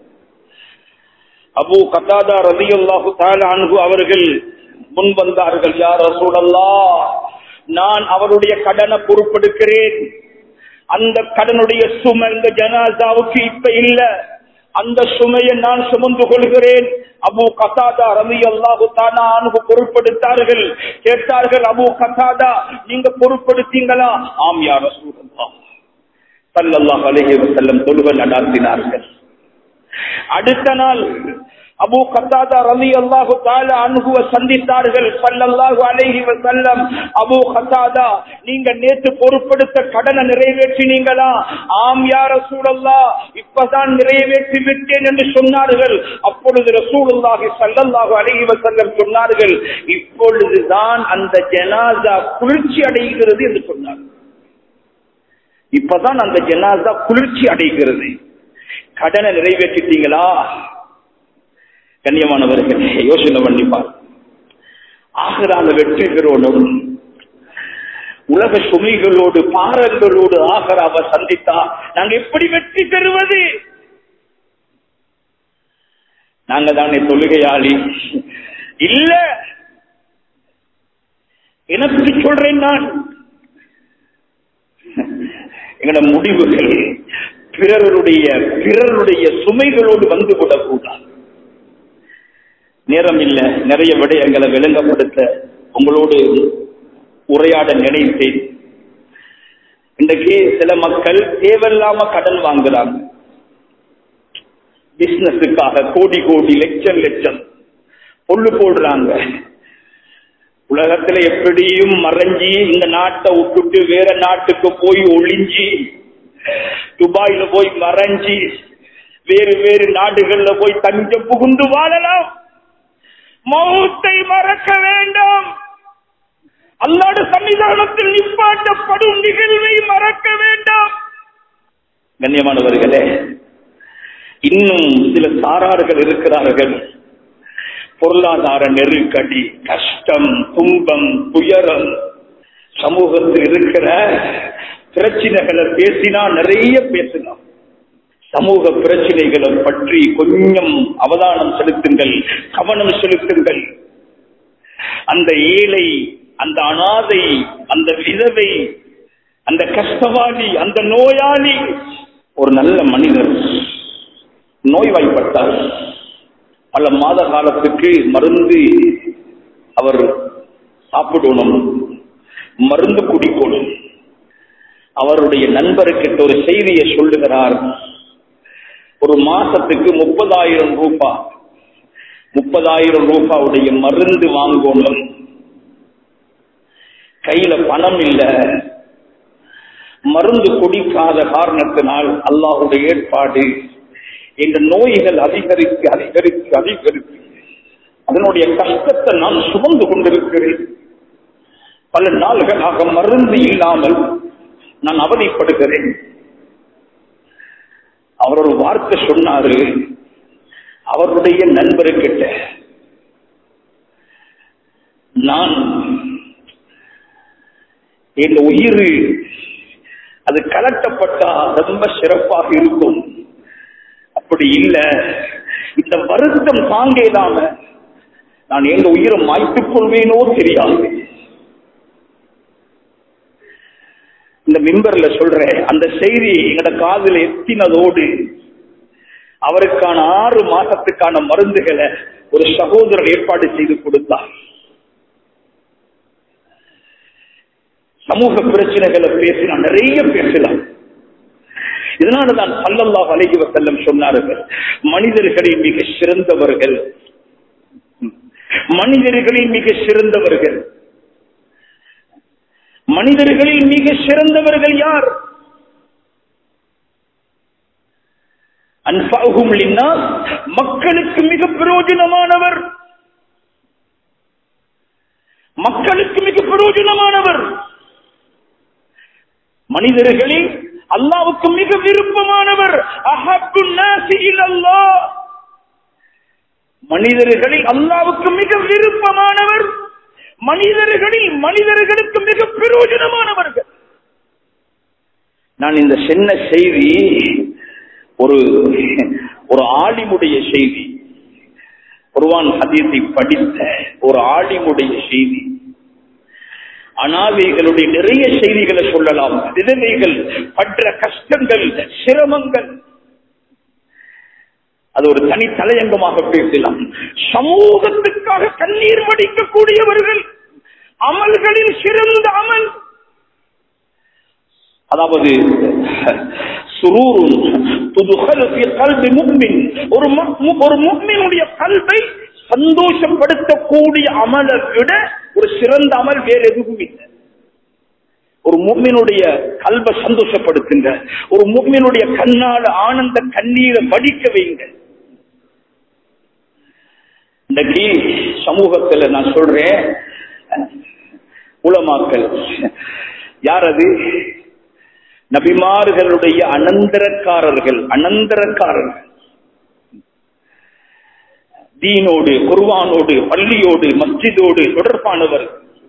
அபு கத்தாதா ரலியல்லாஹு தஆலா அன்ஹு அவர்கள் முன் வந்தார்கள் யார் ரசூலல்லா நான் அவருடைய கடனை பொறுப்பெடுக்கிறேன் அந்த கடனுடைய சுமை இந்த ஜனாசாவுக்கு இப்ப இல்ல அந்த சுமையை நான் சுமந்து கொள்கிறேன் அபு கசாதா ரவி அல்லாஹு தானா அனுகு பொருட்படுத்தார்கள் கேட்டார்கள் அபு கசாதா நீங்க பொருட்படுத்தீங்களா ஆம் யார் ரசூலல்லா சல்லல்லாஹு அலைஹி வஸல்லம் தொழுகை நடாத்தினார்கள் அடுத்த நாள் அபு கத்தாதா ரலி அல்லாஹு தாலா அணுகுவ சந்தித்தார்கள் சல்லல்லாஹு அலைஹி வஸல்லம் அபு கத்தாதா நீங்க நேத்து பொறுப்படுத்த கடனை நிறைவேற்றினீங்களா ஆம் யா ரசூலல்லாஹ் இப்பதான் நிறைவேற்றி விட்டேன் என்று சொன்னார்கள் அப்பொழுது ரசூலுல்லாஹி ஸல்லல்லாஹு அலைஹி வஸல்லம் சொன்னார்கள் இப்பொழுதுதான் அந்த ஜனாசா குளிர்ச்சி அடைகிறது என்று சொன்னார் இப்பதான் அந்த ஜனாசா குளிர்ச்சி அடைகிறது கடனை நிறைவேற்றிட்டீங்களா கண்ணியமானவர்கள் யோசனை பண்ணிப்பார் ஆகிறால வெற்றி பெறணும் உலக சுமைகளோடு பாரங்களோடு ஆகராவ சந்தித்தா நாங்க எப்படி வெற்றி பெறுவது நாங்க தானே தொழுகையாளி இல்ல எனக்கு சொல்றேன் நான் எங்களோட முடிவுகள் பிறருடைய பிறருடைய சுமைகளோடு வந்து விடக்கூடாது நேரம் இல்ல நிறைய விடயங்களை விளங்கப்படுத்த உங்களோடு உரையாட நினைத்தேன் இன்றைக்கு சில மக்கள் தேவையில்லாம கடன் வாங்குறாங்க பிசினஸுக்காக கோடி கோடி லட்சம் லட்சம் கொள்ளு போடுறாங்க உலகத்துல எப்படியும் மறைஞ்சி இந்த நாட்டை விட்டுட்டு வேற நாட்டுக்கு போய் ஒளிஞ்சி துபாயில போய் மறைஞ்சி வேறு வேறு நாடுகள்ல போய் தஞ்சம் புகுந்து வாழலாம் மௌத்தை மறக்க வேண்டாம் அல்லாட சன்னிதானத்தில் நிப்பாட்டப்படும் நிகழ்வை மறக்க வேண்டாம் கண்ணியமானவர்களே இன்னும் சில சாரார்கள் இருக்கிறார்கள் பொருளாதார நெருக்கடி கஷ்டம் துன்பம் துயரம் சமூகத்தில் இருக்கிற பிரச்சனைகளை பேசினா நிறைய பேசலாம் சமூக பிரச்சனைகளை பற்றி கொஞ்சம் அவதானம் செலுத்துங்கள் கவனம் செலுத்துங்கள் அந்த ஏழை அந்த அனாதை அந்த விதவை அந்த கஷ்டவாளி அந்த நோயாளி ஒரு நல்ல மனிதர் நோய்வாய்ப்பட்டார் பல மாத காலத்துக்கு மருந்து அவர் சாப்பிடணும் மருந்து குடிக்கணும் அவருடைய நண்பருக்கிட்ட ஒரு செய்தியை சொல்லுகிறார் ஒரு மாசத்துக்கு முப்பதாயிரம் ரூபாய் முப்பதாயிரம் ரூபாவுடைய மருந்து வாங்கணும் கையில பணம் இல்ல மருந்து குடிக்காத காரணத்தினால் அல்லாஹுடைய ஏற்பாடு இந்த நோய்கள் அதிகரித்து அதிகரித்து அதிகரித்து அதனுடைய கஷ்டத்தை நான் சுமந்து கொண்டிருக்கிறேன் பல நாள்களாக மருந்து இல்லாமல் நான் அவதிப்படுகிறேன் அவர் ஒரு வார்த்தை சொன்னாரு அவருடைய நண்பருக்கிட்ட நான் என் உயிர் அது கலட்டப்பட்டா ரொம்ப சிறப்பாக இருக்கும் அப்படி இல்ல இந்த வருத்தம் தாங்க இல்லாம நான் எங்க உயிரை மாய்த்துக் கொள்வேனோ தெரியாது இந்த மிம்பர்ல சொல்றேன் அந்த செய்தி எங்கட காதுல எத்தினதோடு அவருக்கான ஆறு மாசத்துக்கான மருந்துகளை ஒரு சகோதரர் ஏற்பாடு செய்து கொடுத்தார் சமூக பிரச்சனைகளை பேசினா நிறைய பேசலாம் இதனாலதான் சல்லல்லாஹ் அலைஹி வஸல்லம் சொன்னார்கள் மனிதர்களில் மிக சிறந்தவர்கள் மனிதர்களில் மிக சிறந்தவர்கள் மனிதர்களில் மிக சிறந்தவர்கள் யார் அன்பாகும் மக்களுக்கு மிக பிரயோஜனமானவர் மக்களுக்கு மிக பிரயோஜனமானவர் மனிதர்களில் அல்லாவுக்கு மிக விருப்பமானவர் அஹப்பு நாசியில் அல்லாஹ் மனிதர்களில் அல்லாவுக்கு மிக விருப்பமானவர் மனிதர்களில் மனிதர்களுக்கு மிக பிரயோஜனமானவர்கள் நான் இந்த சின்ன செய்தி ஒரு ஒரு ஆலிமுடைய செய்தி குர்வான் ஹதீஸை படித்த ஒரு ஆலிமுடைய செய்தி அனாதைகளுடைய நிறைய செய்திகளை சொல்லலாம் விதவைகள் பற்ற கஷ்டங்கள் சிரமங்கள் அது ஒரு தனி தலையங்கமாக பேசலாம் சமூகத்துக்காக கண்ணீர் வடிக்கக்கூடியவர்கள் அமல்களில் சிறந்த அமல் அதாவது சுரூரும் கல்வி முக்மின் ஒரு ஒரு முக்மினுடைய கல்வை சந்தோஷப்படுத்தக்கூடிய அமலை விட ஒரு சிறந்த அமல் வேற எதுவும் இல்லை ஒரு முக்மினுடைய கல்வை சந்தோஷப்படுத்துங்க ஒரு முக்மினுடைய கண்ணால ஆனந்த கண்ணீரை வடிக்க வைங்க இன்றைக்கு சமூகத்துல நான் சொல்றேன் உலமாக்கல் யார் அது நபிமார்களுடைய அனந்தரக்காரர்கள் அனந்தரக்காரர்கள் தீனோடு குர்வானோடு பள்ளியோடு மஸ்ஜிதோடு தொடர்பானவர்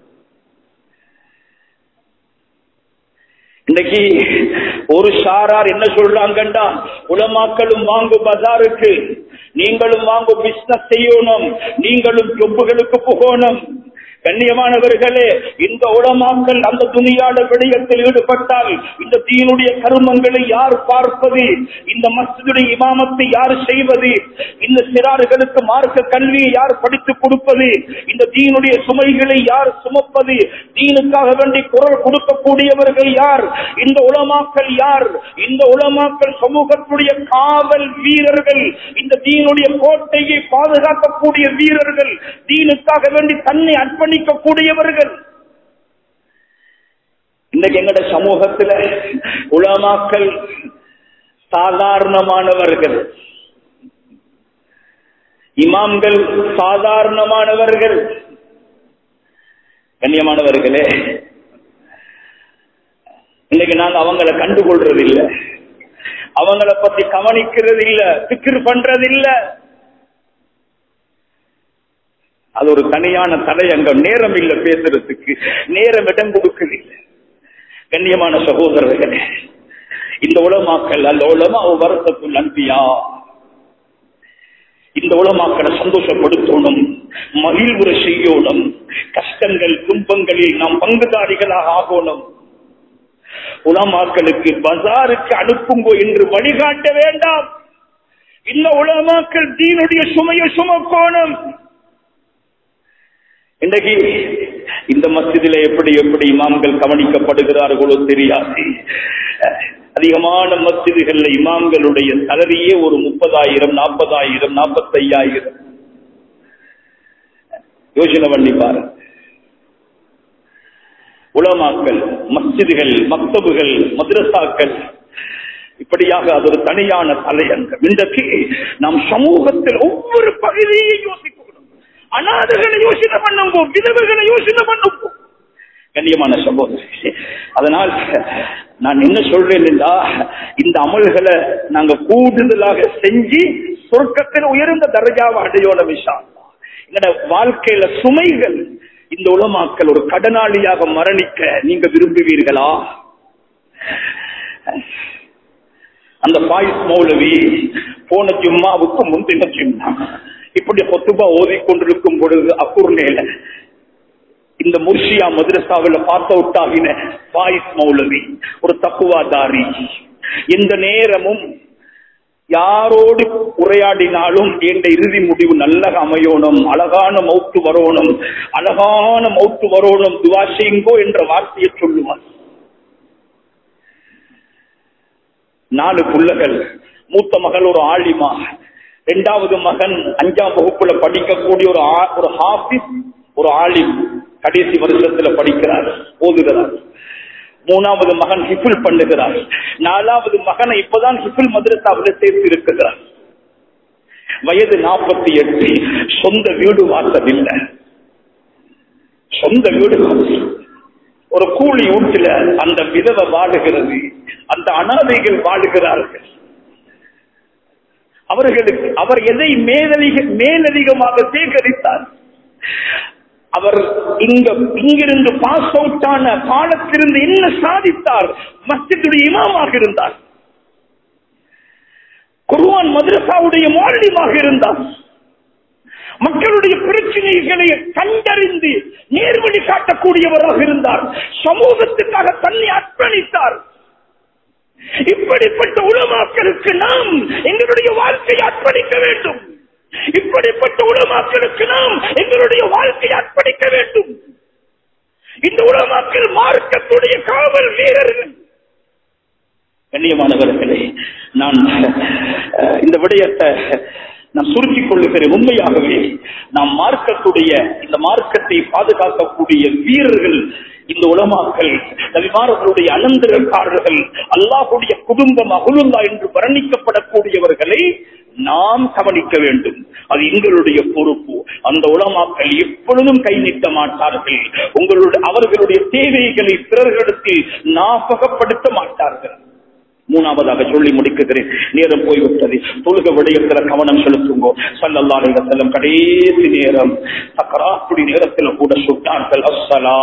இன்னைக்கு ஒரு சாரார் என்ன சொல்றாங்கண்டா உலமாக்களும் வாங்கு பஜாருக்கு நீங்களும் வாங்கு பிசினஸ் செய்யணும் நீங்களும் ஜொப்புகளுக்கு போகணும் கண்ணியமானவர்களே இந்த உலமாக்கள் அந்த துணியாட விடயத்தில் ஈடுபட்டால் இந்த தீனுடைய கருமங்களை யார் பார்ப்பது இந்த மஸ்ஜிதுடைய இமாமத்தை யார் செய்வது இந்த சிறார்களுக்கு மார்க்க கல்வியை யார் படித்துக் கொடுப்பது இந்த தீனுடைய சுமைகளை யார் சுமப்பது தீனுக்காக வேண்டி குரல் கொடுக்கக்கூடியவர்கள் யார் இந்த உலமாக்கள் யார் இந்த உலமாக்கள் சமூகத்துடைய காவல் வீரர்கள் இந்த தீனுடைய கோட்டையை பாதுகாக்கக்கூடிய வீரர்கள் தீனுக்காக வேண்டி தன்னை அர்ப்பணிக்கக்கூடியவர்கள் இன்றைக்கு எங்கட சமூகத்துல உலமாக்கள் சாதாரணமானவர்கள் இமாம்கள் சாதாரணமானவர்கள் கண்ணியமானவர்களே இன்னைக்கு நாங்க அவங்கள கண்டுகொள்றது இல்ல அவங்கள பத்தி கவனிக்கிறது இல்ல பிக்கிர் பண்றது இல்ல அது ஒரு தனியான தலையங்கம் நேரம் இல்ல பேசுறதுக்கு நேரம் இடம் கொடுக்குது இல்ல கண்ணியமான சகோதரர்களே இந்த உலமாக்கள் அந்த உலமா வருத்தத்துள் அன்பியா இந்த உலமாக்களை சந்தோஷப்படுத்தணும் மகிழ்வுரை செய்யணும் கஷ்டங்கள் துன்பங்களில் நாம் பங்குதாரிகளாக ஆகணும் உலமாக்களுக்கு பஜாருக்கு அனுப்புங்கோ என்று வழிகாட்ட வேண்டாம் இந்த உலமாக்கள் தீனுடைய சுமையை சுமக்கோணும் இன்றைக்கு இந்த மஸ்ஜிதில எப்படி எப்படி இமாம்கள் கவனிக்கப்படுகிறார்களோ தெரியாது அதிகமான மஸ்ஜிதுகள்ல இமாம்களுடைய சலரியே ஒரு முப்பதாயிரம் நாற்பதாயிரம் நாற்பத்தையாயிரம் யோசனை பண்ணி பாருங்க உலமாக்கள் மஸ்ஜிதுகள் மக்தபுகள் மദ്രസാக்கள் இப்படியாக அது ஒரு தனியான தலையங்கம் இன்றைக்கு நாம் சமூகத்தில் ஒவ்வொரு பகுதியை யோசிக்கணும் அநாதர்களை யோசனை பண்ணுவோம் விதவைகளை யோசனை பண்ணுவோம் கண்ணியமான சகோதரி அதனால் நான் என்ன சொல்றேன் என்றா இந்த அமல்களை நாங்க கூடுதலாக செஞ்சு சொர்க்கத்தில் உயர்ந்த தரஜாவை அடையோட விஷயம் எங்கட வாழ்க்கையில சுமைகள் இந்த உலமாக்கள் ஒரு கடனாளியாக மரணிக்க நீங்க விரும்புவீர்களா அந்த பாயிஸ் மௌலவி போன ஜும்மாவுக்கு முந்தின ஜும்மா இப்படி பொத்துபா ஓதிக்கொண்டிருக்கும் பொழுது அக்குர்நேல இந்த முர்ஷியா மதுரசாவில் பார்த்த விட்டாகின பாயிஸ் மௌலவி ஒரு தக்குவாதாரி எந்த நேரமும் யாரோடு உரையாடினாலும் என்ற இறுதி முடிவு நல்ல அமையணும் அழகான மௌத்து வரணும் அழகான மௌத்து வரணும் துவா செய்யுங்கோ என்ற வார்த்தையை சொல்லுவார் நாலு புள்ளகள் மூத்த மகள் ஒரு ஆலிமா இரண்டாவது மகன் அஞ்சாம் வகுப்புல படிக்கக்கூடிய ஒரு ஆ- ஒரு ஹாபிஸ் ஒரு ஆலிம் கடைசி வருஷத்துல படிக்கிறார் ஓதுகிறார் மூணாவது மகன் ஹிஃபுல் பண்ணுகிறார் நாலாவது மகனை இப்பதான் ஹிஃபுல் மദ്രസാவில் சேர்த்து இருக்கிறார் வயது நாற்பத்தி எட்டு சொந்த வீடு வாசல் இல்லை சொந்த வீடு வாசல். ஒரு கூலி வீட்டுல அந்த விதவை வாழுகிறது அந்த அனாதைகள் வாழுகிறார்கள் அவர்களுக்கு அவர் எதை மேலதிக மேலதிகமாக சேகரித்தார் அவர் இங்க இங்கிருந்து பாஸ் அவுட் ஆன காலத்திலிருந்து என்ன சாதித்தார் மஸ்ஜிதுடைய இமாமாக இருந்தார் குர்ஆன் மദ്രസാவுடைய மாலிமாக இருந்தார் மக்களுடைய பிரச்சனைகளை கண்டறிந்து நேர்வழி காட்டக்கூடியவராக இருந்தார் சமூகத்துக்காக தன்னை அர்ப்பணித்தார் இப்படிப்பட்ட உலமாக்களுக்கு நாம் எங்களுடைய வாழ்க்கையை அர்ப்பணிக்க வேண்டும் இப்படிப்பட்ட உலமாக்களுக்கு நாம் எங்களுடைய வாழ்க்கையை அர்ப்பணிக்க வேண்டும் இந்த உலமாக்கள் மார்க்கத்துடைய காவல் வீரர்கள் கண்ணியமானவர்களே நான் அஹ், இந்த விடயத்தை நான் சுருக்கிக் கொள்ளுகிறேன் உண்மையாகவே நாம் மார்க்கத்துடைய இந்த மார்க்கத்தை பாதுகாக்கக்கூடிய வீரர்கள் இந்த உலமாக்கள் நபிமார்களுடைய அனந்தரக்காரர்கள் அல்லாஹுடைய குடும்பம் அகுலுல்லா என்று வர்ணிக்கப்படக்கூடியவர்களை நாம் கவனிக்க வேண்டும் அது எங்களுடைய பொறுப்பு அந்த உலமாக்கள் எப்பொழுதும் கை நீட்ட மாட்டார்கள் உங்களுடைய அவர்களுடைய தேவைகளை பிறர்களிடத்தில் ஞாபகப்படுத்த மாட்டார்கள் மூணாவதாக சொல்லி முடிக்குகிறேன் நேரம் போய்விட்டது தொழுக விடயத்துல கவனம் செலுத்துங்கோ சல்லல்லா அலைஹி வஸல்லம் கடைசி நேரம் சக்கராத்துடி நேரத்துல கூட சுட்டார்கள் அஸ்ஸலா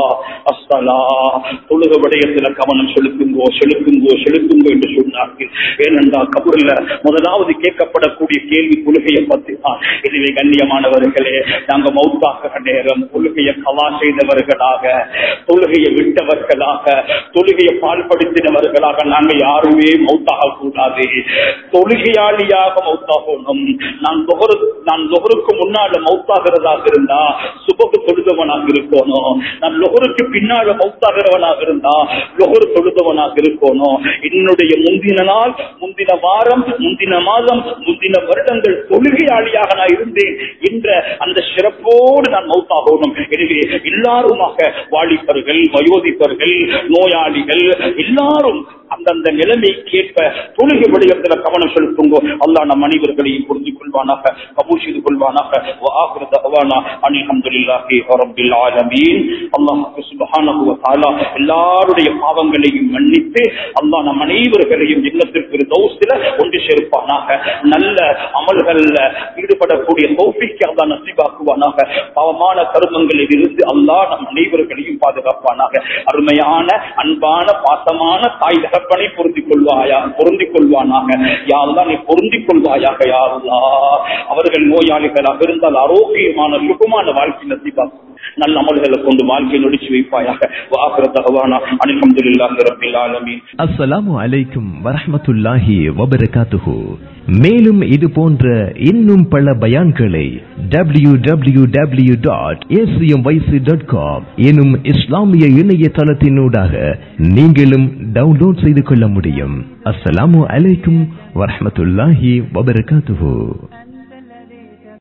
அஸ்ஸலா தொழுக விடயத்துல கவனம் செலுத்துங்கோ செலுத்துங்கோ செலுத்துங்கோ என்று சொன்னார்கள் ஏனென்றால் கபூர்ல முதலாவது கேட்கப்படக்கூடிய கேள்வி தொழுகையை பத்தி தான் இதுவே கண்ணியமானவர்களே நாங்க மௌத்தாக நேரம் தொழுகையை கவா செய்தவர்களாக தொழுகையை விட்டவர்களாக தொழுகையை பால்படுத்தினவர்களாக நாங்க யாருமே மௌத்தாக கூடாது தொழுகையாளியாக மௌத்தாகணும் நான் நுகரு நான் நுகருக்கு முன்னால மௌத்தாகிறதாக இருந்தா சுபகு தொழுதவனாக இருக்கணும் நான் நுகருக்கு பின்னால மௌத்தாகிறவனாக இருந்தா நுகரு தொழுதவனாக இருக்கணும் என்னுடைய முந்தின நாள் முந்தின வாரம் முந்தின மாதம் முந்தின வருடங்கள் தொழுகையாளியாக நான் இருந்தேன் என்ற அந்த சிறப்போடு நான் மௌத்தாகணும் எனவே எல்லாருமாக வாலிபர்கள் வயோதிபர்கள் நோயாளிகள் எல்லாரும் அந்தந்த நிலைமைக்கேற்ப தொழுகை விடயத்துல கவனம் செலுத்துங்கோ அல்லா நம் அனைவர்களையும் புரிந்து கொள்வானாக கபூல் செய்து கொள்வானாக وآخر دعوانا أن الحمد لله رب العالمين الله سبحانه وتعالى எல்லாருடைய பாவங்களையும் மன்னித்து அல்லாஹ் நம் அனைவர்களையும் எண்ணத்திற்கு தௌசில ஒன்று சேர்ப்பானாக நல்ல அமல்கள்ல ஈடுபடக்கூடிய தௌஃபிக்கு அல்லாஹ் நசீபாக்குவானாக பாவமான கருமங்களில் இருந்து அல்லாஹ் நம் அனைவர்களையும் பாதுகாப்பானாக அருமையான அன்பான பாசமான தாய் தகப்பனை பொருந்திக் கொள்வாயா பொருந்திக் கொள்வானாக யாரெல்லாம் நீ பொருந்திக் கொள்வாயாக யாருல்லா அவர்கள் நோயாளிகளாக இருந்தால் ஆரோக்கியமான சுகமான வாழ்க்கை நசீபாக்கும் நல்ல அமல்களை கொண்டு வாழ்க்கையை நொடிச்சு வைப்பாயாக வாக்குற தகவானா அனிலம்துல்லாஹி ரப்பில் ஆலமீன் அஸ்ஸலாமு அலைக்கும் வரஹ்மத்துல்லாஹி வபரகாத்துஹு மேலும் இது போன்ற இன்னும் பல பயான்களை W W W dot dot com எனும் இஸ்லாமிய இணையதளத்தினூடாக நீங்களும் டவுன்லோட் செய்து கொள்ள முடியும் அஸ்ஸலாமு அலைக்கும் வரஹ்மத்துல்லாஹி வபரகாத்துஹு